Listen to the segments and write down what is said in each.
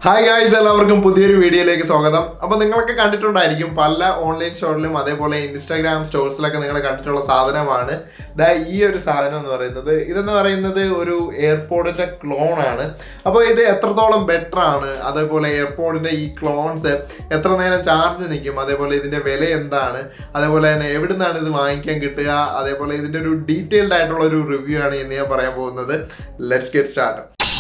hi guys എല്ലാവർക്കും പുതിയൊരു വീഡിയോയിലേക്ക് സ്വാഗതം അപ്പോൾ നിങ്ങളൊക്കെ കണ്ടിട്ടുണ്ടായിരിക്കും പല ഓൺലൈൻ സ്റ്റോറിലും അതേപോലെ ഇൻസ്റ്റാഗ്രാം സ്റ്റോഴ്സിലൊക്കെ നിങ്ങൾ കണ്ടിട്ടുള്ള സാധനമാണ് ദാ ഈ ഒരു സാധനം എന്ന് പറയുന്നത് ഇതെന്ന് പറയുന്നത് ഒരു എയർപോർട്ടിന്റെ ക്ലോൺ ആണ് അപ്പോൾ ഇത് എത്രത്തോളം ബെറ്റർ ആണ് അതേപോലെ എയർപോർട്ടിന്റെ ഈ ക്ലോൺസ് എത്ര നേരം ചാർജ് നിൽക്കും അതേപോലെ ഇതിന്റെ വില എന്താണ് അതേപോലെ തന്നെ എവിടെ നിന്നാണ് ഇത് വാങ്ങിക്കാൻ കിട്ടുക അതേപോലെ ഇതിന്റെ ഒരു ഡീറ്റെയിൽഡ് ആയിട്ടുള്ള ഒരു റിവ്യൂ ആണ് ഇന്ന് ഞാൻ പറയാൻ പോകുന്നത് ലെറ്റ്സ് ഗെറ്റ് സ്റ്റാർട്ട്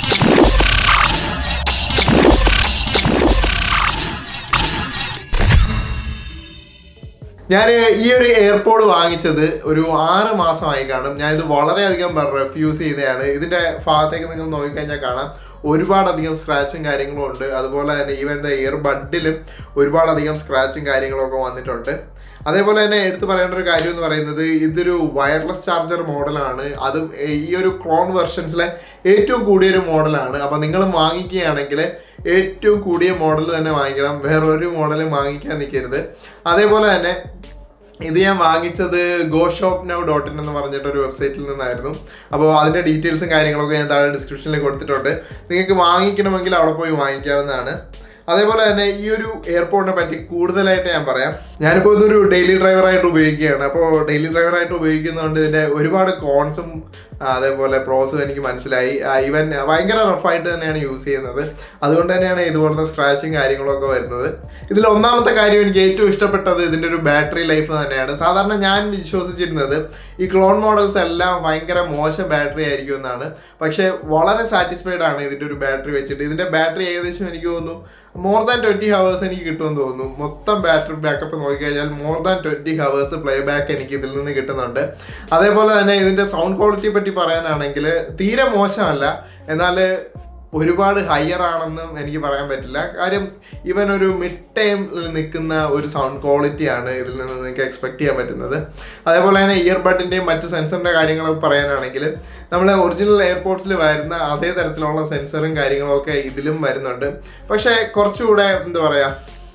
ഞാൻ ഈ ഒരു എയർപോഡ് വാങ്ങിച്ചത് ഒരു ആറ് മാസമായി കാണും ഞാനിത് വളരെയധികം റെഫ്യൂസ് ചെയ്തതാണ് ഇതിന്റെ ഭാഗത്തേക്ക് നിങ്ങൾ നോക്കിക്കഴിഞ്ഞാൽ കാണാം ഒരുപാടധികം സ്ക്രാച്ചും കാര്യങ്ങളും ഉണ്ട് അതുപോലെ തന്നെ ഈവൻ ദ ഇയർ ബഡിലും ഒരുപാടധികം സ്ക്രാച്ചും കാര്യങ്ങളും ഒക്കെ വന്നിട്ടുണ്ട് അതേപോലെ തന്നെ എടുത്തു പറയേണ്ട ഒരു കാര്യം എന്ന് പറയുന്നത് ഇതൊരു വയർലെസ് ചാർജർ മോഡലാണ് അതും ഈ ഒരു ക്ലോൺ വെർഷൻസിലെ ഏറ്റവും കൂടിയൊരു മോഡലാണ് അപ്പം നിങ്ങൾ വാങ്ങിക്കുകയാണെങ്കിൽ ഏറ്റവും കൂടിയ മോഡൽ തന്നെ വാങ്ങിക്കണം വേറൊരു മോഡലും വാങ്ങിക്കാൻ നിൽക്കരുത് അതേപോലെ തന്നെ ഇത് ഞാൻ വാങ്ങിച്ചത് go shop now dot in എന്ന് പറഞ്ഞിട്ട് ഒരു വെബ്സൈറ്റിൽ നിന്നായിരുന്നു അപ്പോൾ അതിൻ്റെ ഡീറ്റെയിൽസും കാര്യങ്ങളൊക്കെ ഞാൻ താഴെ ഡിസ്ക്രിപ്ഷനിൽ കൊടുത്തിട്ടുണ്ട് നിങ്ങൾക്ക് വാങ്ങിക്കണമെങ്കിൽ അവിടെ പോയി വാങ്ങിക്കാവുന്നതാണ് അതേപോലെ തന്നെ ഈ ഒരു എയർപോർട്ടിനെ പറ്റി കൂടുതലായിട്ട് ഞാൻ പറയാം ഞാനിപ്പോൾ ഇതൊരു ഡെയിലി ഡ്രൈവറായിട്ട് ഉപയോഗിക്കുകയാണ് അപ്പോൾ ഡെയിലി ഡ്രൈവറായിട്ട് ഉപയോഗിക്കുന്നതുകൊണ്ട് ഇതിൻ്റെ ഒരുപാട് കോൺസും അതേപോലെ പ്രോസും എനിക്ക് മനസ്സിലായി ഈവൻ ഭയങ്കര റഫായിട്ട് തന്നെയാണ് യൂസ് ചെയ്യുന്നത് അതുകൊണ്ട് തന്നെയാണ് ഇതുപോലത്തെ സ്ക്രാച്ചും കാര്യങ്ങളൊക്കെ വരുന്നത് ഇതിൽ ഒന്നാമത്തെ കാര്യം എനിക്ക് ഏറ്റവും ഇഷ്ടപ്പെട്ടത് ഇതിൻ്റെ ഒരു ബാറ്ററി ലൈഫ് തന്നെയാണ് സാധാരണ ഞാൻ വിശ്വസിച്ചിരുന്നത് ഈ ക്ലോൺ മോഡൽസ് എല്ലാം ഭയങ്കര മോശം ബാറ്ററി ആയിരിക്കും എന്നാണ് പക്ഷേ വളരെ സാറ്റിസ്ഫൈഡ് ആണ് ഇതിൻ്റെ ഒരു ബാറ്ററി വെച്ചിട്ട് ഇതിൻ്റെ ബാറ്ററി ഏകദേശം എനിക്ക് തോന്നുന്നു മോർ ദാൻ ട്വൻറ്റി ഹവേഴ്സ് എനിക്ക് കിട്ടുമെന്ന് തോന്നുന്നു മൊത്തം ബാറ്ററി ബാക്കപ്പ് നോക്കിക്കഴിഞ്ഞാൽ more than twenty hours play back എനിക്ക് ഇതിൽ നിന്ന് കിട്ടുന്നുണ്ട് അതേപോലെ തന്നെ ഇതിൻ്റെ സൗണ്ട് ക്വാളിറ്റിയെ പറ്റി പറയാനാണെങ്കിൽ തീരെ മോശമല്ല എന്നാൽ ഒരുപാട് ഹയർ ആണെന്നും എനിക്ക് പറയാൻ പറ്റില്ല കാര്യം ഇവൻ ഒരു മിഡ് ടൈമിൽ നിൽക്കുന്ന ഒരു സൗണ്ട് ക്വാളിറ്റിയാണ് ഇതിൽ നിന്ന് നിങ്ങൾക്ക് എക്സ്പെക്ട് ചെയ്യാൻ പറ്റുന്നത് അതേപോലെ തന്നെ ഇയർബഡിൻ്റെയും മറ്റ് സെൻസറിൻ്റെ കാര്യങ്ങളൊക്കെ പറയാനാണെങ്കിൽ നമ്മൾ ഒറിജിനൽ എയർപോർട്സിൽ വരുന്ന അതേ തരത്തിലുള്ള സെൻസറും കാര്യങ്ങളും ഒക്കെ ഇതിലും വരുന്നുണ്ട് പക്ഷേ കുറച്ചുകൂടെ എന്താ പറയുക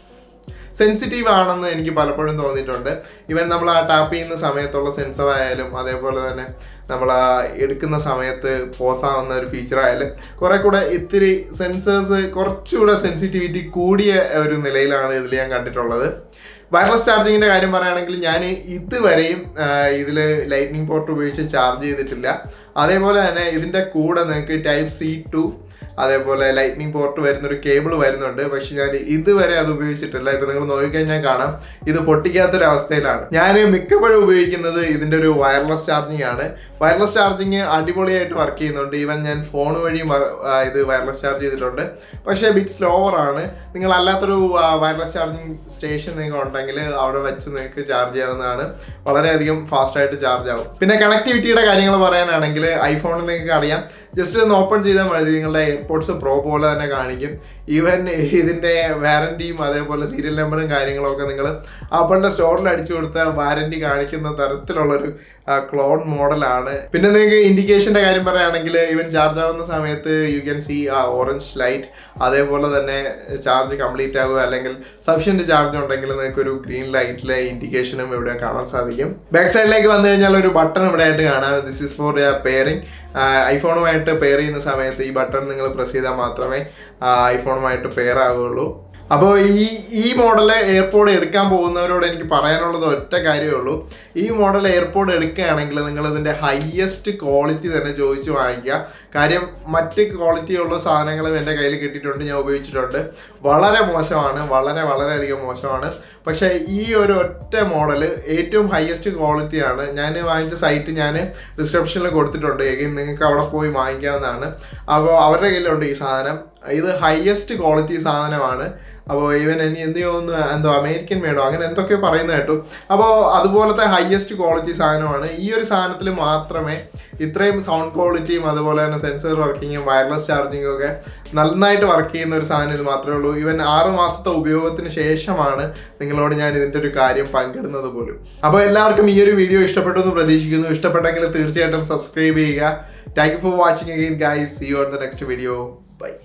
സെൻസിറ്റീവ് ആണെന്ന് എനിക്ക് പലപ്പോഴും തോന്നിയിട്ടുണ്ട് ഇവൻ നമ്മൾ ആ ടാപ്പ് ചെയ്യുന്ന സമയത്തുള്ള സെൻസർ ആയാലും അതേപോലെ തന്നെ നമ്മൾ ആ എടുക്കുന്ന സമയത്ത് പോസ് ആവുന്ന ഒരു ഫീച്ചർ ആയാലും കുറെ കൂടെ ഇത്തിരി സെൻസേഴ്സ് കുറച്ചുകൂടെ സെൻസിറ്റിവിറ്റി കൂടിയ ഒരു നിലയിലാണ് ഇതിൽ ഞാൻ കണ്ടിട്ടുള്ളത് വയർലെസ് ചാർജിങ്ങിൻ്റെ കാര്യം പറയുകയാണെങ്കിൽ ഞാൻ ഇതുവരെയും ഇതിൽ ലൈറ്റ്നിങ് പോർട്ട് ഉപയോഗിച്ച് ചാർജ് ചെയ്തിട്ടില്ല അതേപോലെ തന്നെ ഇതിൻ്റെ കൂടെ നിങ്ങൾക്ക് ടൈപ്പ് സി ടു അതേപോലെ ലൈറ്റ്നിങ് പോർട്ട് വരുന്നൊരു കേബിൾ വരുന്നുണ്ട് പക്ഷെ ഞാൻ ഇതുവരെ അത് ഉപയോഗിച്ചിട്ടില്ല ഇപ്പൊ നിങ്ങൾ നോക്കിക്കഴിഞ്ഞാൽ കാണാം ഇത് പൊട്ടിക്കാത്തൊരു അവസ്ഥയിലാണ് ഞാൻ മിക്കപ്പോഴും ഉപയോഗിക്കുന്നത് ഇതിന്റെ ഒരു വയർലെസ് ചാർജിങ് ആണ് വയർലെസ് ചാർജിങ് അടിപൊളിയായിട്ട് വർക്ക് ചെയ്യുന്നുണ്ട് ഈവൻ ഞാൻ ഫോൺ വഴിയും ഇത് വയർലെസ് ചാർജ് ചെയ്തിട്ടുണ്ട് പക്ഷേ ബിറ്റ് സ്ലോവർ ആണ് നിങ്ങൾ അല്ലാത്തൊരു വയർലെസ് ചാർജിങ് സ്റ്റേഷൻ നിങ്ങൾക്ക് ഉണ്ടെങ്കിൽ അവിടെ വെച്ച് നിങ്ങൾക്ക് ചാർജ് ചെയ്യാവുന്നതാണ് വളരെയധികം ഫാസ്റ്റ് ആയിട്ട് ചാർജ് ആവും പിന്നെ കണക്ടിവിറ്റിയുടെ കാര്യങ്ങൾ പറയാനാണെങ്കിൽ ഐഫോണിൽ നിങ്ങൾക്ക് അറിയാം ജസ്റ്റ് ഒന്ന് ഓപ്പൺ ചെയ്താൽ മതി നിങ്ങളുടെ എയർപോർട്സ് പ്രോ പോലെ തന്നെ കാണിക്കും ഈവൻ ഇതിൻ്റെ വാറൻറ്റിയും അതേപോലെ സീരിയൽ നമ്പറും കാര്യങ്ങളൊക്കെ നിങ്ങൾ ആപ്പിളിൻ്റെ സ്റ്റോറിൽ അടിച്ചു കൊടുത്ത വാറൻറ്റി കാണിക്കുന്ന തരത്തിലുള്ളൊരു ക്ലോൺ മോഡലാണ് പിന്നെ നിങ്ങൾക്ക് ഇൻഡിക്കേഷൻ്റെ കാര്യം പറയുകയാണെങ്കിൽ ഈവൻ ചാർജ് ആവുന്ന സമയത്ത് യു ക്യാൻ സി ആ ഓറഞ്ച് ലൈറ്റ് അതേപോലെ തന്നെ ചാർജ് കംപ്ലീറ്റ് ആകുക അല്ലെങ്കിൽ സഫിഷ്യൻറ്റ് ചാർജ് ഉണ്ടെങ്കിൽ നിങ്ങൾക്ക് ഒരു ഗ്രീൻ ലൈറ്റിലെ ഇൻഡിക്കേഷനും ഇവിടെ കാണാൻ സാധിക്കും ബാക്ക് സൈഡിലേക്ക് വന്നു കഴിഞ്ഞാൽ ഒരു ബട്ടൺ ഇവിടെ ആയിട്ട് കാണാം ദിസ് ഇസ് ഫോർ പെയറിംഗ് ഐഫോണുമായിട്ട് പെയർ ചെയ്യുന്ന സമയത്ത് ഈ ബട്ടൺ നിങ്ങൾ പ്രസ് ചെയ്താൽ മാത്രമേ ഐഫോണുമായിട്ട് പെയർ ആവുകയുള്ളൂ അപ്പോൾ ഈ ഈ മോഡൽ എയർപോർട്ട് എടുക്കാൻ പോകുന്നവരോട് എനിക്ക് പറയാനുള്ളത് ഒറ്റ കാര്യമേ ഉള്ളൂ ഈ മോഡൽ എയർപോർട്ട് എടുക്കുകയാണെങ്കിൽ നിങ്ങൾ ഇതിൻ്റെ ഹയസ്റ്റ് ക്വാളിറ്റി തന്നെ ചോദിച്ച് വാങ്ങിക്കുക കാര്യം മറ്റ് ക്വാളിറ്റി ഉള്ള സാധനങ്ങളും എൻ്റെ കയ്യിൽ കിട്ടിയിട്ടുണ്ട് ഞാൻ ഉപയോഗിച്ചിട്ടുണ്ട് വളരെ മോശമാണ് വളരെ വളരെയധികം മോശമാണ് പക്ഷേ ഈ ഒരു ഒറ്റ മോഡൽ ഏറ്റവും ഹയസ്റ്റ് ക്വാളിറ്റിയാണ് ഞാൻ വാങ്ങിച്ച സൈറ്റ് ഞാൻ ഡിസ്ക്രിപ്ഷനിൽ കൊടുത്തിട്ടുണ്ട് എങ്കിൽ നിങ്ങൾക്ക് അവിടെ പോയി വാങ്ങിക്കാവുന്നതാണ് അപ്പോൾ അവരുടെ കയ്യിലുണ്ട് ഈ സാധനം ഇത് ഹയസ്റ്റ് ക്വാളിറ്റി സാധനമാണ് അപ്പോൾ ഈവൻ ഇനി എന്ത് തോന്നുന്നു എന്തോ അമേരിക്കൻ മേഡോ അങ്ങനെ എന്തൊക്കെയോ പറയുന്നത് കേട്ടു അപ്പോൾ അതുപോലത്തെ ഹയസ്റ്റ് ക്വാളിറ്റി സാധനമാണ് ഈ ഒരു സാധനത്തിൽ മാത്രമേ ഇത്രയും സൗണ്ട് ക്വാളിറ്റിയും അതുപോലെ തന്നെ സെൻസർ വർക്കിങ്ങും വയർലെസ് ചാർജിങ്ങും ഒക്കെ നന്നായിട്ട് വർക്ക് ചെയ്യുന്ന ഒരു സാധനം ഇത് മാത്രമേ ഉള്ളൂ ഈവൻ ആറ് മാസത്തെ ഉപയോഗത്തിന് ശേഷമാണ് നിങ്ങളോട് ഞാൻ ഇതിൻ്റെ ഒരു കാര്യം പങ്കിടുന്നത് പോലും അപ്പോൾ എല്ലാവർക്കും ഈ ഒരു വീഡിയോ ഇഷ്ടപ്പെട്ടു എന്ന് പ്രതീക്ഷിക്കുന്നു ഇഷ്ടപ്പെട്ടെങ്കിൽ തീർച്ചയായിട്ടും സബ്സ്ക്രൈബ് ചെയ്യുക thank you for watching again guys see you on the next video by